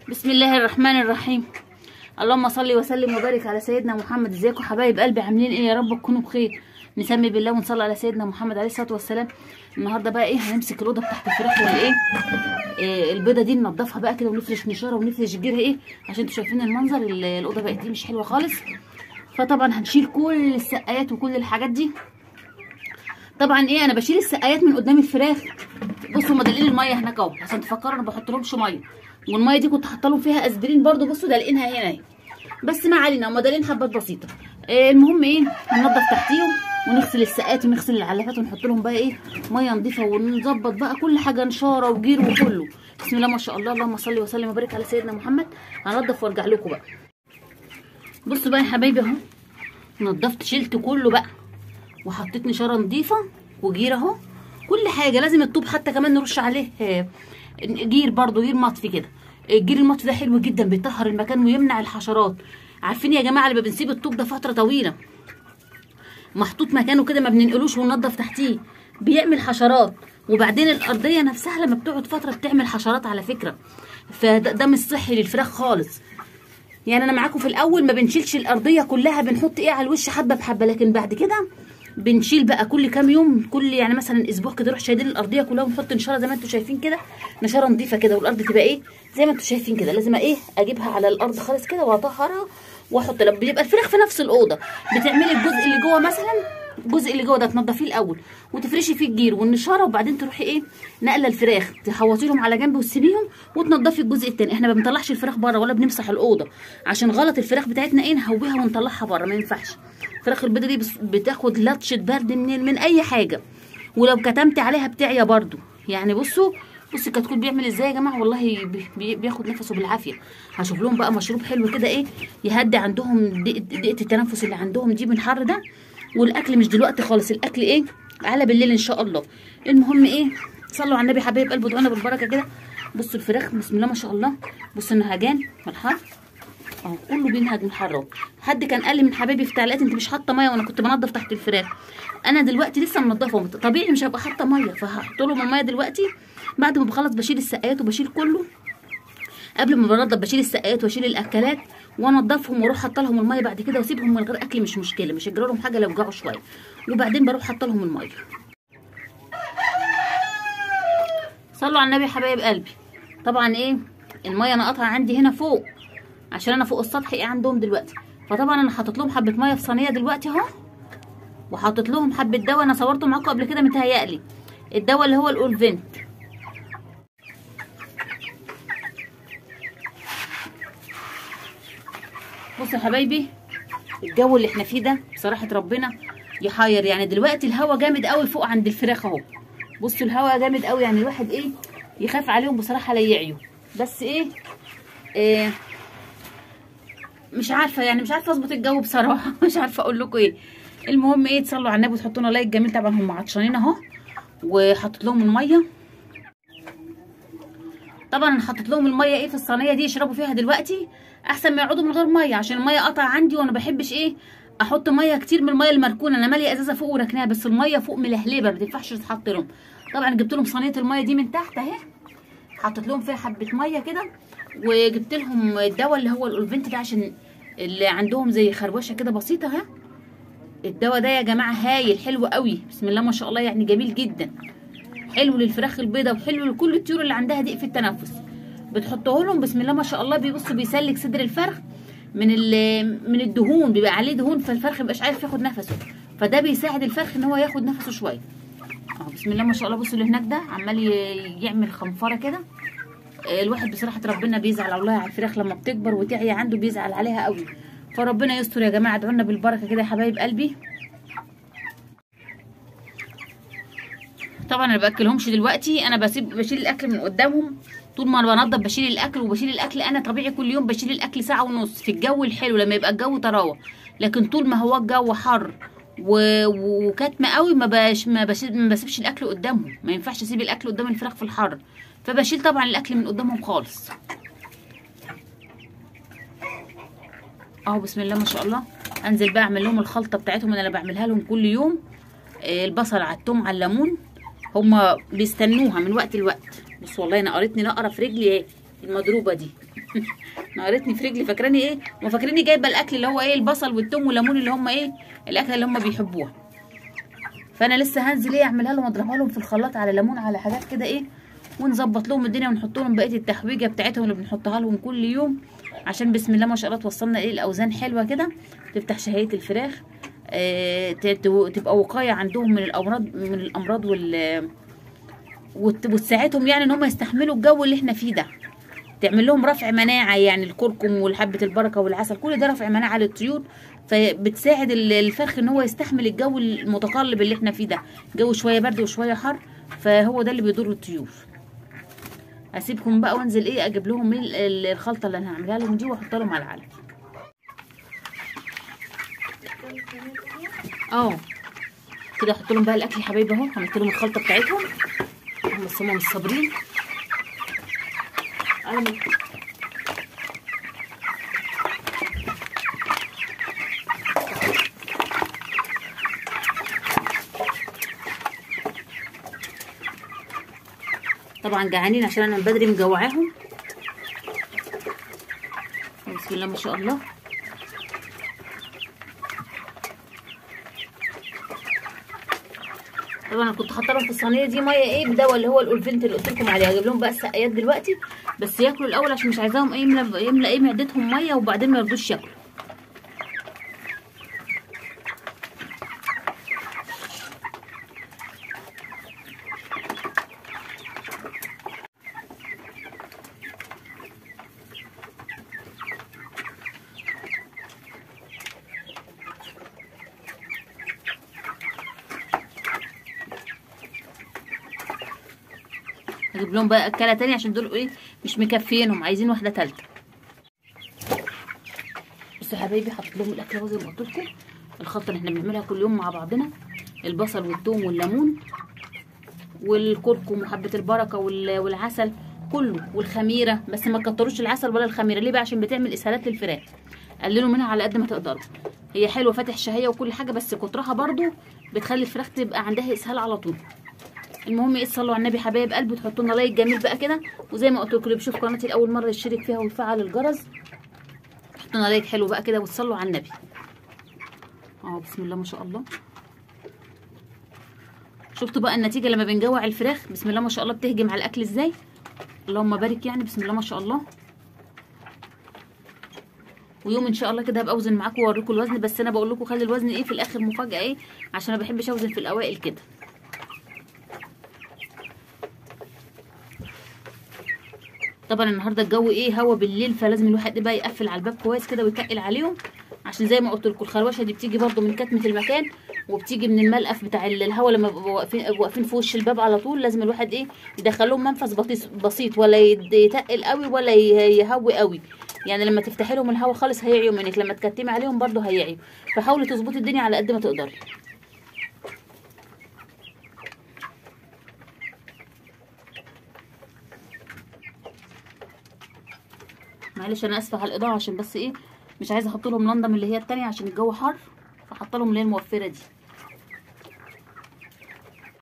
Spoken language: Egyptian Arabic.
بسم الله الرحمن الرحيم اللهم صل وسلم وبارك على سيدنا محمد ازيكم حبايب قلبي عاملين ايه يا رب تكونوا بخير نسمي بالله ونصلي على سيدنا محمد عليه الصلاه والسلام النهارده بقى ايه هنمسك الاوضه بتاعت الفراخ والايه إيه البيضه دي ننضفها بقى كده ونفرش نشاره ونفرش جيرها ايه عشان انتوا شايفين المنظر ال- الاوضه بقت دي مش حلوه خالص فطبعا هنشيل كل السقايات وكل الحاجات دي طبعا ايه انا بشيل السقايات من قدام الفراخ بصوا مدلقين الميه هناك اهو عشان تفكروا انا بحط لهمش ميه والميه دي كنت حاطه لهم فيها اسبرين برده بصوا دلقينها هنا اهي بس ما علينا هم دالقين حبات بسيطه إيه المهم ايه هننضف تحتيهم ونغسل السقات ونغسل العلافات ونحط لهم بقى ايه ميه نظيفه ونظبط بقى كل حاجه نشاره وجير وكله بسم الله ما شاء الله اللهم صل وسلم وبارك على سيدنا محمد هنضف وارجع لكم بقى بصوا بقى يا حبايبي اهو نضفت شلت كله بقى وحطيت نشاره نظيفه وجير اهو كل حاجه لازم الطوب حتى كمان نرش عليه آه، جير برضو جير مطفي كده الجير المطفي ده حلو جدا بيطهر المكان ويمنع الحشرات عارفين يا جماعه اللي بنسيب الطوب ده فتره طويله محطوط مكانه كده ما بننقلوش وننضف تحتيه بيعمل حشرات وبعدين الارضيه نفسها لما بتقعد فتره بتعمل حشرات على فكره فده ده مش صحي للفراخ خالص يعني انا معاكم في الاول ما بنشيلش الارضيه كلها بنحط ايه على الوش حبه بحبه لكن بعد كده بنشيل بقى كل كام يوم كل يعني مثلا اسبوع كده نروح شايلين الارضيه كلها ونحط نشاره زي ما انتم شايفين كده نشاره نظيفه كده والارض تبقى ايه زي ما انتم شايفين كده لازم ايه اجيبها على الارض خالص كده واطهرها واحط لما بيبقى الفراخ في نفس الاوضه بتعملي الجزء اللي جوه مثلا الجزء اللي جوه ده تنضفيه الاول وتفرشي فيه الجير والنشاره وبعدين تروحي ايه نقله الفراخ تحوطي لهم على جنب وتسيبيهم وتنضفي الجزء التاني احنا ما بنطلعش الفراخ بره ولا بنمسح الاوضه عشان غلط الفراخ بتاعتنا ايه نهويها ونطلعها بره ما ينفعش الفراخ البيضه دي بس- بتاخد لطشه برد من من اي حاجه ولو كتمتي عليها بتعيا برضو يعني بصوا بصوا الكتكوت بيعمل ازاي يا جماعه والله بي- بي- بياخد نفسه بالعافيه هشوف لهم بقى مشروب حلو كده ايه يهدي عندهم ضيقه ضيقة التنفس اللي عندهم دي من الحر ده والاكل مش دلوقتي خالص الاكل ايه على بالليل ان شاء الله المهم ايه صلوا على النبي حبايب قلبه ادعونا بالبركه كده بصوا الفراخ بسم الله ما شاء الله بصوا النهجان والحر اهو كله بينهج من الحر اهو حد كان قال لي من حبايبي في تعليقات انت مش حاطه ميه وانا كنت بنضف تحت الفراخ انا دلوقتي لسه منضفه طبيعي مش هبقى حاطه ميه فهحط لهم الميه دلوقتي بعد ما بخلص بشيل السقايات وبشيل كله قبل ما بنضف بشيل السقايات واشيل الاكلات وانضفهم واروح حاطه لهم الميه بعد كده واسيبهم من غير اكل مش مشكله مش هيجرى لهم حاجه لو جاعوا شويه وبعدين بروح حاطه لهم الميه صلوا على النبي يا حبايب قلبي طبعا ايه الميه انا قاطعه عندي هنا فوق عشان انا فوق السطح ايه عندهم دلوقتي فطبعا انا حاطط لهم حبه ميه في صينيه دلوقتي اهو وحاطط لهم حبه دواء انا صورته معاكم قبل كده متهيألي الدواء اللي هو الاولفنت بصوا يا حبايبي الجو اللي احنا فيه ده بصراحه ربنا يحير يعني دلوقتي الهوا جامد قوي فوق عند الفراخ اهو بصوا الهوا جامد قوي يعني الواحد ايه يخاف عليهم بصراحه لا يعيوا بس ايه, إيه مش عارفه يعني مش عارفه اظبط الجو بصراحه مش عارفه اقول لكم ايه المهم ايه تصلوا على النبي وتحطوا لنا لايك جميل طبعا هم عطشانين اهو وحطيت لهم الميه طبعا انا حطيت لهم الميه ايه في الصينيه دي يشربوا فيها دلوقتي احسن ما يقعدوا من غير ميه عشان الميه قطع عندي وانا بحبش ايه احط ميه كتير من الميه المركونه انا ماليه ازازه فوق وركناها بس الميه فوق ملهلبه ما تنفعش تتحط لهم طبعا جبت لهم صينيه الميه دي من تحت اهي حطيت لهم فيها حبه ميه كده وجبت لهم الدواء اللي هو الاولفنت ده عشان اللي عندهم زي خروشه كده بسيطه ها الدواء ده يا جماعه هايل حلو قوي بسم الله ما شاء الله يعني جميل جدا حلو للفراخ البيضاء وحلو لكل الطيور اللي عندها ضيق في التنفس بتحطه لهم بسم الله ما شاء الله بيبصوا بيسلك صدر الفرخ من ال- من الدهون بيبقى عليه دهون فالفرخ مبقاش عارف ياخد نفسه فده بيساعد الفرخ ان هو ياخد نفسه شويه اهو بسم الله ما شاء الله بصوا اللي هناك ده عمال ي- يعمل خنفره كده آه، الواحد بصراحه ربنا بيزعل والله على الفراخ لما بتكبر وتعيا عنده بيزعل عليها قوي فربنا يستر يا جماعه ادعوا لنا بالبركه كده يا حبايب قلبي طبعا انا باكلهمش دلوقتي انا بسيب بشيل الاكل من قدامهم طول ما انا بنضف بشيل الاكل وبشيل الاكل انا طبيعي كل يوم بشيل الاكل ساعه ونص في الجو الحلو لما يبقى الجو طراوه لكن طول ما هو الجو حر و... وكاتمه قوي ما بش... ما, بشيل... ما بسيبش الاكل قدامهم ما ينفعش اسيب الاكل قدام الفراخ في الحر فبشيل طبعا الاكل من قدامهم خالص اهو بسم الله ما شاء الله انزل بقى اعمل لهم الخلطه بتاعتهم اللي انا بعملها لهم كل يوم آه، البصل على الثوم على الليمون هما بيستنوها من وقت لوقت بص والله انا قريتني نقره في رجلي اهي المضروبه دي نورتني في رجلي فاكراني ايه وفاكراني جايبه الاكل اللي هو ايه البصل والثوم والليمون اللي هم ايه الاكله اللي هم بيحبوها فانا لسه هنزل ايه اعملها لهم اضربها لهم في الخلاط على ليمون على حاجات كده ايه ونظبط لهم الدنيا ونحط لهم بقيه التحويجه بتاعتهم اللي بنحطها لهم كل يوم عشان بسم الله ما شاء الله توصلنا ايه الاوزان حلوه كده تفتح شهيه الفراخ آه ت- ت- تبقى وقايه عندهم من الامراض من الامراض وال وت- وتساعدهم يعني ان هم يستحملوا الجو اللي احنا فيه ده تعمل لهم رفع مناعه يعني الكركم والحبه البركه والعسل كل ده رفع مناعه للطيور فبتساعد ال- الفرخ ان هو يستحمل الجو المتقلب اللي احنا فيه ده جو شويه برد وشويه حر فهو ده اللي بيضر الطيور هسيبكم بقى وانزل ايه اجيب لهم ال- ال- الخلطه اللي انا هعملها لهم دي واحط لهم على العلف اه كده احط لهم بقى الاكل يا حبايبي اهو عملت لهم الخلطه بتاعتهم هم بس هم مش صابرين انا مت- طبعا جعانين عشان انا من بدري مجوعاهم بسم الله ما شاء الله طبعا انا كنت حاطه لهم في الصينيه دي ميه ايه بدواء اللي هو الاولفنت اللي قلت لكم عليه هجيب لهم بقى السقايات دلوقتي بس ياكلوا الاول عشان مش عايزاهم ايه يملى يملى ايه معدتهم ميه وبعدين ما يرضوش ياكلوا هجيب لهم بقى اكله تانية عشان دول ايه مش مكفينهم عايزين واحده تالته بصوا يا حبايبي حطيت لهم الاكل اهو زي ما قلت لكم الخلطه اللي احنا بنعملها كل يوم مع بعضنا البصل والثوم والليمون والكركم وحبه البركه وال- والعسل كله والخميره بس ما تكتروش العسل ولا الخميره ليه بقى عشان بتعمل اسهالات للفراخ قللوا منها على قد ما تقدروا هي حلوه فاتح شهيه وكل حاجه بس كترها برضو بتخلي الفراخ تبقى عندها اسهال على طول المهم ايه تصلوا على النبي حبايب قلبي تحطوا لنا لايك جميل بقى كده وزي ما قلت لكم اللي بيشوف قناتي لاول مره يشترك فيها ويفعل الجرس تحطوا لنا لايك حلو بقى كده وتصلوا على النبي اه بسم الله ما شاء الله شفتوا بقى النتيجه لما بنجوع الفراخ بسم الله ما شاء الله بتهجم على الاكل ازاي اللهم بارك يعني بسم الله ما شاء الله ويوم ان شاء الله كده هبقى اوزن معاكم واوريكم الوزن بس انا بقول لكم خلي الوزن ايه في الاخر مفاجاه ايه عشان ما بحبش اوزن في الاوائل كده طبعا النهارده الجو ايه هوا بالليل فلازم الواحد بقى يقفل على الباب كويس كده ويتقل عليهم عشان زي ما قلت لكم الخروشه دي بتيجي برده من كتمه المكان وبتيجي من الملقف بتاع الهواء لما بيبقوا واقفين واقفين في وش الباب على طول لازم الواحد ايه يدخل لهم منفذ بسيط بسيط ولا يد- يتقل قوي ولا يه- يهوي قوي يعني لما تفتحي لهم الهواء خالص هيعيوا منك لما تكتمي عليهم برده هيعيوا فحاولي تظبطي الدنيا على قد ما تقدري معلش انا اسفه على الاضاءه عشان بس ايه مش عايزه احط لهم لندم اللي هي التانية عشان الجو حر فحط لهم اللي هي الموفره دي